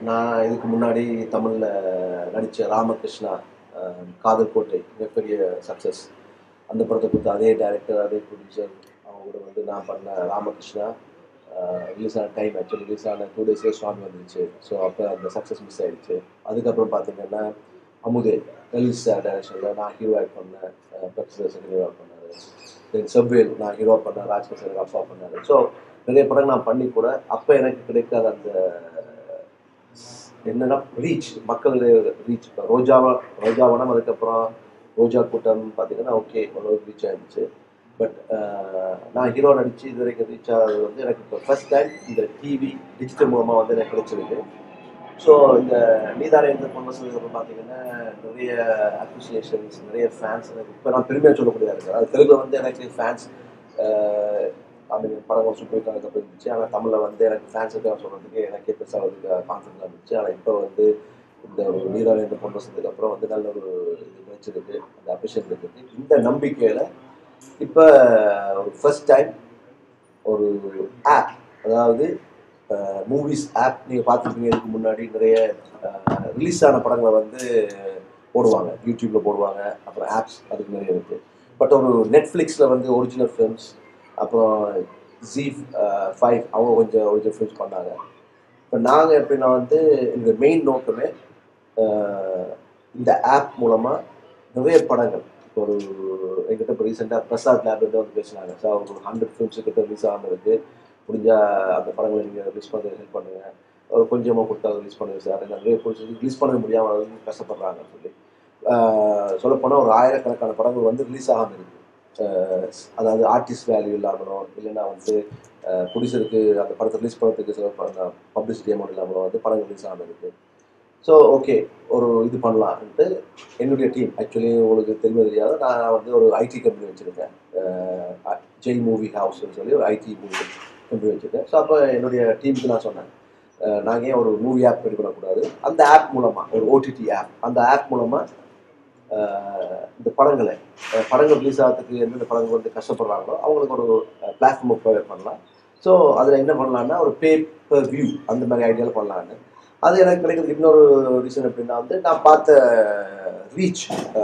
நான் இதுக்கு முன்னாடி தமிழில் நடித்த ராமகிருஷ்ணா அஹ், காதல் கோட்டை மிகப்பெரிய சக்ஸஸ் அந்த படத்தை கொடுத்த அதே டைரக்டர் அதே ப்ரொடியூசர் அவங்க கூட வந்து நான் பண்ண ராமகிருஷ்ணா ரிலீஸ் ஆன டைம் ஆக்சுவலி ரிலீஸ் ஆன டூ டேஸே சாங் வந்துருச்சு ஸோ அப்போ அந்த சக்ஸஸ் மிஸ் ஆயிடுச்சு அதுக்கப்புறம் பார்த்தீங்கன்னா அமுதே எலிஸ் டைரக்ஷனில் நான் ஹீரோ ஆக்ட் பண்ணேன் பிரக்ஸர் செகண்ட் ஹீரோ ஆக்ட் பண்ணாரு தென் சப்வேல் நான் ஹீரோ பண்ணேன் ராஜ்கசர் அப்பா பண்ணாரு ஸோ நிறைய படங்கள் நான் பண்ணி கூட அப்போ எனக்கு கிடைக்காத அந்த என்னன்னா ரீச் மக்களுடைய ரீச் இப்போ ரோஜாவா ரோஜாவனம் அதுக்கப்புறம் ரோஜா கூட்டம் பார்த்தீங்கன்னா ஓகே ஓரளவுக்கு ரீச் ஆயிருந்துச்சு பட் நான் ஹீரோ நடிச்சு இது வரைக்கும் ரீச் ஆகிறது வந்து எனக்கு இப்போ ஃபர்ஸ்ட் டைம் இந்த டிவி டிஜிட்டல் மூலமாக வந்து எனக்கு கிடைச்சிருக்கு ஸோ இந்த நீதானே இந்த பொண்ணு சொல்லியதுக்கப்புறம் பார்த்தீங்கன்னா நிறைய அப்ரிசியேஷன்ஸ் நிறைய ஃபேன்ஸ் எனக்கு இப்போ நான் பெருமையாக சொல்லக்கூடியதாக இருக்குது அது தெலுங்குல வந்து எனக்கு ஃபேன்ஸ் ஐ மீன் படம் சூப்பர் ஹிட் அதுக்கப்புறம் இருந்துச்சு ஆனால் தமிழில் வந்து எனக்கு ஃபேன்ஸ் இருக்கான்னு சொல்கிறதுக்கு எனக்கே பெருசாக வந்து கான்ஃபிடன்ஸ் இருந்துச்சு ஆனால் இப்போ வந்து இந்த ஒரு நீதானே இந்த பொண்ணு வந்ததுக்கப்புறம் வந்து நல்ல ஒரு இது கிடைச்சிருக்கு அந்த அப்ரிஷியேட் இருக்குது இந்த நம்பிக்கையில் இப்போ ஒரு ஃபர்ஸ்ட் டைம் ஒரு ஆப் அதாவது மூவிஸ் ஆப் நீங்கள் பார்த்துருப்பீங்க இதுக்கு முன்னாடி நிறைய ரிலீஸ் ஆன படங்களை வந்து போடுவாங்க யூடியூப்ல போடுவாங்க அப்புறம் ஆப்ஸ் அதுக்கு நிறைய இருக்குது பட் ஒரு நெட்ஃப்ளிக்ஸில் வந்து ஒரிஜினல் ஃபிலிம்ஸ் அப்புறம் ஜி ஃபைவ் அவங்க கொஞ்சம் ஒரிஜினல் ஃபிலிம்ஸ் பண்ணாங்க இப்போ நாங்கள் எப்படின்னா வந்து இந்த மெயின் நோக்கமே அஹ், இந்த ஆப் மூலமாக நிறைய படங்கள் இப்போ ஒரு எங்கிட்ட இப்போ ரீசெண்டாக பிரசாத் லேப் வந்து வந்து பேசினாங்க சார் ஒரு ஹண்ட்ரட் ஃபிலிம்ஸ் கிட்ட ரிலீஸ் ஆகாமல் இருக்குது முடிஞ்சா அந்த படங்களை நீங்கள் ரிலீஸ் பண்ண ஹெல்ப் பண்ணுங்கள் ஒரு கொஞ்சமாக கொடுத்தா ரிலீஸ் பண்ணுங்க சார் நிறைய ரிலீஸ் பண்ண முடியாமல் வந்து கஷ்டப்படுறாங்கன்னு சொல்லி சொல்லப்போனால் ஒரு ஆயிரக்கணக்கான படங்கள் வந்து ரிலீஸ் ஆகாமல் இருக்குது அஹ் அதாவது ஆர்டிஸ்ட் வேல்யூ இல்லாமலோ இல்லைன்னா வந்து ப்ரொடியூசருக்கு அந்த படத்தை ரிலீஸ் பண்ணுறதுக்கு சில பப்ளிசிட்டி அமௌண்ட் இல்லாமலோ வந்து படங்கள் ரிலீஸ் ஆகாமல் இருக்குது ஸோ ஓகே ஒரு இது பண்ணலான்ட்டு என்னுடைய டீம் ஆக்சுவலி உங்களுக்கு தெரியும் தெரியாத நான் வந்து ஒரு ஐடி கம்பெனி வச்சுருக்கேன் ஜெய் மூவி ஹவுஸ்னு சொல்லி ஒரு ஐடி மூவி கம்பெனி வச்சுருக்கேன் ஸோ அப்போ என்னுடைய டீமுக்கு நான் சொன்னேன் நாங்கள் ஏன் ஒரு மூவி ஆப் ரெடி பண்ணக்கூடாது அந்த ஆப் மூலமாக ஒரு ஓடிடி ஆப் அந்த ஆப் மூலமாக இந்த படங்களை அஹ் படங்கள் ரிலீஸ் ஆகிறதுக்கு எந்தெந்த படங்கள் வந்து கஷ்டப்படுறாங்களோ அவங்களுக்கு ஒரு பிளாட்ஃபார்மை ப்ரொவைட் பண்ணலாம் ஸோ அதில் என்ன பண்ணலான்னா ஒரு பே பர் வியூ அந்த மாதிரி ஐடியாவில் பண்ணலான்னு அது எனக்கு கிடைக்கிறதுக்கு இன்னொரு ரீசன் எப்படின்னா வந்து நான் பார்த்த ரீச்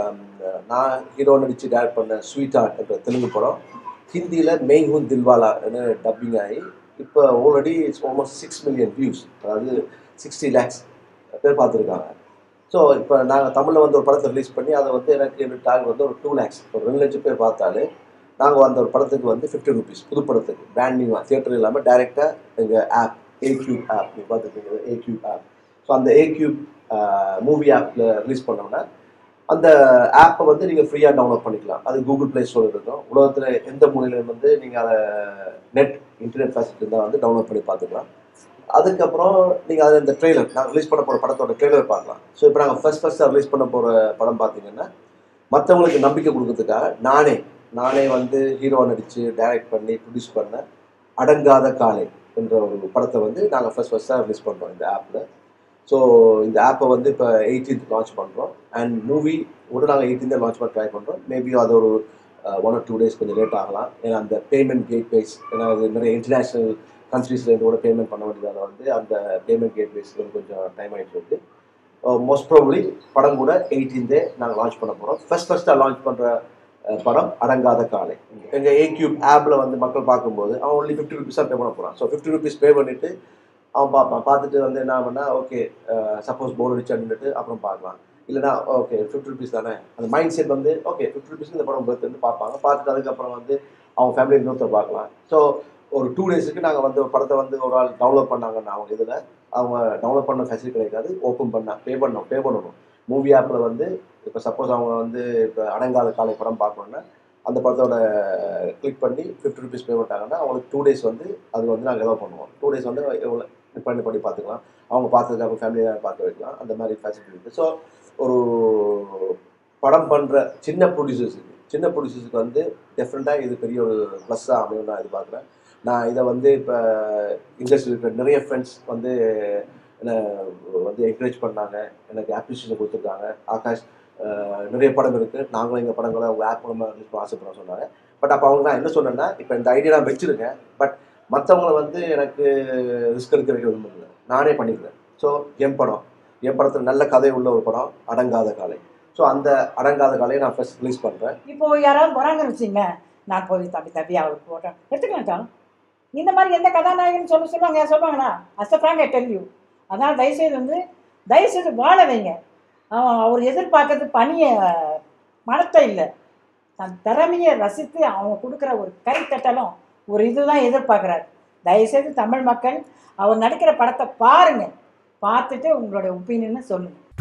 நான் ஹீரோ நடித்து டேரக்ட் பண்ண ஸ்வீட் ஆர்ட் என்ற தெலுங்கு படம் ஹிந்தியில் மெய்ஹூன் தில்வாலான்னு டப்பிங் ஆகி இப்போ already it's almost six million views அதாவது சிக்ஸ்டி லேக்ஸ் பேர் பார்த்துருக்காங்க ஸோ இப்போ நாங்கள் தமிழில் வந்து ஒரு படத்தை ரிலீஸ் பண்ணி அதை வந்து எனக்கு என்னோட டார்கெட் வந்து ஒரு டூ லேக்ஸ் ஒரு ரெண்டு லட்சம் பேர் பார்த்தாலே நாங்கள் அந்த ஒரு படத்துக்கு வந்து ஃபிஃப்டி ருபீஸ் புது படத்துக்கு பிராண்ட் நியூ தியேட்டர் இல்லாமல் டைரெக்டாக எங்கள் ஆப் ஏக்யூப் ஆப் நீங்கள் பார்த்துருக்கீங்க ஏக்யூப் ஆப் ஸோ அந்த ஏக்யூப் மூவி ஆப்பில் ரிலீஸ் பண்ணோம்னா அந்த ஆப்பை வந்து நீங்கள் ஃப்ரீயாக டவுன்லோட் பண்ணிக்கலாம் அது கூகுள் ப்ளே ஸ்டோர் இருக்கும் உலகத்தில் எந்த மூலையில வந்து நீங்கள் அதை நெட் இன்டர்நெட் ஃபெசிலிட்டி இருந்தால் வந்து டவுன்லோட் பண்ணி பார்த்துக்கலாம் அதுக்கப்புறம் நீங்கள் அதை இந்த ட்ரெய்லர் நான் ரிலீஸ் பண்ண போகிற படத்தோட ட்ரெய்லர் பார்க்கலாம் ஸோ இப்போ நாங்கள் ஃபர்ஸ்ட் ஃபர்ஸ்ட்டாக ரிலீஸ் பண்ண போகிற படம் பார்த்தீங்கன்னா மற்றவங்களுக்கு நம்பிக்கை கொடுக்கறதுக்காக நானே நானே வந்து ஹீரோ நடித்து டைரக்ட் பண்ணி ப்ரொடியூஸ் பண்ண அடங்காத காலை என்ற ஒரு படத்தை வந்து நாங்கள் ஃபர்ஸ்ட் ஃபர்ஸ்ட்டாக ரிலீஸ் பண்ணுறோம் இந்த ஆப்பில் ஸோ இந்த ஆப்பை வந்து இப்போ எயிட்டீன்த் லான்ச் பண்ணுறோம் அண்ட் மூவி கூட நாங்கள் எயிட்டீன்த் லான்ச் பண்ண ட்ரை பண்ணுறோம் மேபி அது ஒரு ஒன் ஆர் டூ டேஸ் கொஞ்சம் லேட் ஆகலாம் ஏன்னா அந்த பேமெண்ட் கேட்வேஸ் ஏன்னா அது நிறைய இன்டர்நேஷ்னல் கண்ட்ரீஸ்லேருந்து கூட பேமெண்ட் பண்ண வேண்டியதால வந்து அந்த பேமெண்ட் கேட்வேஸ் கொஞ்சம் டைம் ஆகிட்டு இருக்கு மோஸ்ட் ப்ராபப்ளி படம் கூட எயிட்டீன்தே நாங்கள் லான்ச் பண்ண போகிறோம் ஃபர்ஸ்ட் ஃபர்ஸ்ட்டாக லான்ச் பண்ணுற படம் அடங்காத காலை எங்கள் ஏக்யூப் ஆப்பில் வந்து மக்கள் பார்க்கும்போது அவன் ஒன்லி ஃபிஃப்டி ருபீஸாக பே பண்ண போகிறான் ஸோ ஃபிஃப்டி ருபீஸ் பே பண்ணிவிட்டு அவன் பார்ப்பான் பார்த்துட்டு வந்து என்ன பண்ணா ஓகே சப்போஸ் போர் அடிச்சு நின்றுட்டு அப்புறம் பார்க்கலாம் இல்லைனா ஓகே ஃபிஃப்டி ருபீஸ் தானே அந்த மைண்ட் செட் வந்து ஓகே ஃபிஃப்டி ருபீஸ் இந்த படம் பார்த்து பார்ப்பாங்க பார்த்துட்டு அதுக்கப்புறம் வந்து அவங்க ஃபேமிலி இன்னொருத்தர் பார்க்கலாம் ஸோ ஒரு டூ டேஸுக்கு நாங்கள் வந்து ஒரு படத்தை வந்து ஒரு ஆள் டவுன்லோட் பண்ணாங்கன்னா அவங்க இதில் அவங்க டவுன்லோட் பண்ண ஃபெசிலிட்டி கிடைக்காது ஓப்பன் பண்ண பே பண்ணணும் பே பண்ணணும் மூவி ஆப்பில் வந்து இப்போ சப்போஸ் அவங்க வந்து இப்போ அடங்காத காலை படம் பார்க்கணுன்னா அந்த படத்தோட கிளிக் பண்ணி ஃபிஃப்டி ருபீஸ் பே பண்ணிட்டாங்கன்னா அவங்களுக்கு டூ டேஸ் வந்து அது வந்து நாங்கள் எலோ பண்ணுவோம் டூ டேஸ் வந்து எவ்வளோ பண்ணி பண்ணி பார்த்துக்கலாம் அவங்க பார்த்ததுக்கு அவங்க ஃபேமிலியாக பார்க்க வைக்கலாம் அந்த மாதிரி ஃபெசிலிட்டி இருக்குது ஸோ ஒரு படம் பண்ணுற சின்ன ப்ரொடியூசர்ஸுக்கு சின்ன ப்ரொடியூசர்ஸுக்கு வந்து டெஃபினட்டாக இது பெரிய ஒரு ப்ளஸ்ஸாக அமையும் நான் எதிர்பார்க்குறேன் நான் இதை வந்து இப்போ இண்டஸ்ட்ரியில் இருக்கிற நிறைய ஃப்ரெண்ட்ஸ் வந்து என்னை வந்து என்கரேஜ் பண்ணாங்க எனக்கு அப்ரிஷியேஷன் கொடுத்துருக்காங்க ஆகாஷ் அஹ், நிறைய படம் இருக்குது நாங்களும் எங்கள் படங்களை உங்கள் ஆப் மூலமாக ரிலீஸ் பண்ண ஆசைப்படுறோம் சொன்னாங்க பட் அப்போ அவங்க நான் என்ன சொன்னேன்னா இப்போ இந்த ஐடியா நான் வச்சுருக்கேன் பட் மற்றவங்கள வந்து எனக்கு ரிஸ்க் எடுக்க வைக்க விரும்பல நானே பண்ணிக்கிறேன் ஸோ என் படம் என் படத்தில் நல்ல கதை உள்ள ஒரு படம் அடங்காத காலை ஸோ அந்த அடங்காத காலையை நான் ஃபர்ஸ்ட் ரிலீஸ் பண்ணுறேன் இப்போ யாராவது வராங்கன்னு வச்சுங்க நான் போய் தம்பி தம்பி அவருக்கு போட்டேன் எடுத்துக்கலாம் இந்த மாதிரி எந்த கதாநாயகன் சொல்ல சொல்லுவாங்க யார் சொல்லுவாங்களா அஸ்தப்ராங்க டெல் யூ அதனால் தயவுசெய்து வந்து தயவுசெய்து வாழ வைங்க அவன் அவர் எதிர்பார்க்கறது பணியை மனத்தை இல்லை தன் திறமையை ரசித்து அவங்க கொடுக்குற ஒரு கைத்தட்டலும் ஒரு இதுதான் எதிர்பார்க்குறாரு தயவுசெய்து தமிழ் மக்கள் அவர் நடிக்கிற படத்தை பாருங்கள் பார்த்துட்டு உங்களுடைய ஒப்பீனியனை சொல்லுங்கள்